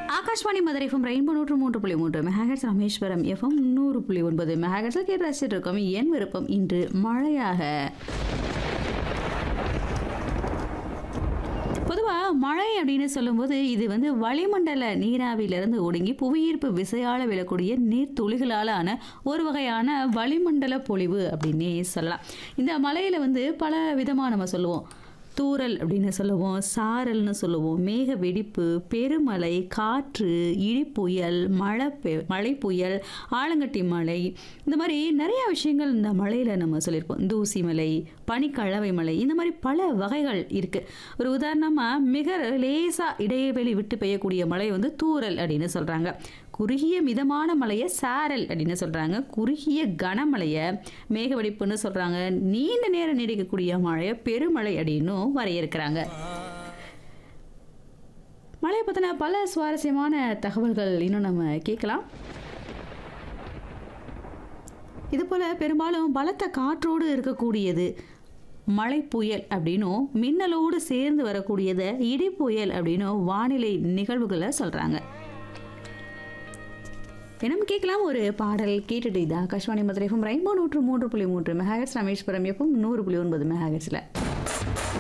Akashvani Madurai FM rainbow நூற்று மூன்று புள்ளி மூன்று மெகாஹெட்ஸ் ராமேஸ்வரம் எஃப்எம் நூறு புள்ளி ஒன்பது மெகாஹெட்ஸில் கேட்டு ரசிச்சுட்டு இருக்கோம் என் விருப்பம் இன்று மழையாக பொதுவாக மழை அப்படின்னு சொல்லும்போது இது வந்து வளிமண்டல நீராவியிலிருந்து ஒடுங்கி புவியீர்ப்பு விசையால் விழக்கூடிய நீர் துளிகளால் ஆன ஒரு வகையான வளிமண்டல பொழிவு அப்படின்னே சொல்லலாம் இந்த மழையில் வந்து பல விதமாக நம்ம சொல்லுவோம் தூறல் அப்படின்னு சொல்லுவோம் சாரல்னு சொல்லுவோம் மேக வெடிப்பு பெருமழை காற்று இடிப்புயல் மழை பெ மழை புயல் ஆலங்கட்டி மழை இந்த மாதிரி நிறைய விஷயங்கள் இந்த மழையில் நம்ம சொல்லியிருப்போம் தூசி மலை பனிக்கழவை மலை இந்த மாதிரி பல வகைகள் இருக்குது ஒரு உதாரணமாக மிக லேசாக இடைவெளி விட்டு பெய்யக்கூடிய மழை வந்து தூறல் அப்படின்னு சொல்கிறாங்க குறுகிய மிதமான மழையை சாரல் அப்படின்னு சொல்கிறாங்க குறுகிய கனமழையை மேகவெடிப்புன்னு சொல்கிறாங்க நீண்ட நேரம் நீடிக்கக்கூடிய மழையை பெருமழை அப்படின்னும் வரையறுக்கிறாங்க மழையை பற்றின பல சுவாரஸ்யமான தகவல்கள் இன்னும் நம்ம கேட்கலாம் இது போல் பெரும்பாலும் பலத்த காற்றோடு இருக்கக்கூடியது மழை புயல் அப்படின்னும் மின்னலோடு சேர்ந்து வரக்கூடியதை இடி புயல் அப்படின்னும் வானிலை நிகழ்வுகளை சொல்கிறாங்க தினம் கேட்கலாம் ஒரு பாடல் கேட்டுட்டு இது ஆகாஷ்வாணி மதுரை எஃப்எம் ரெயின்போ நூற்று மூன்று புள்ளி மூன்று மெகாஹெட்ஸ் ராமேஸ்வரம் எஃப்எம் நூறு புள்ளி ஒன்பது மெகாஹெட்ஸில்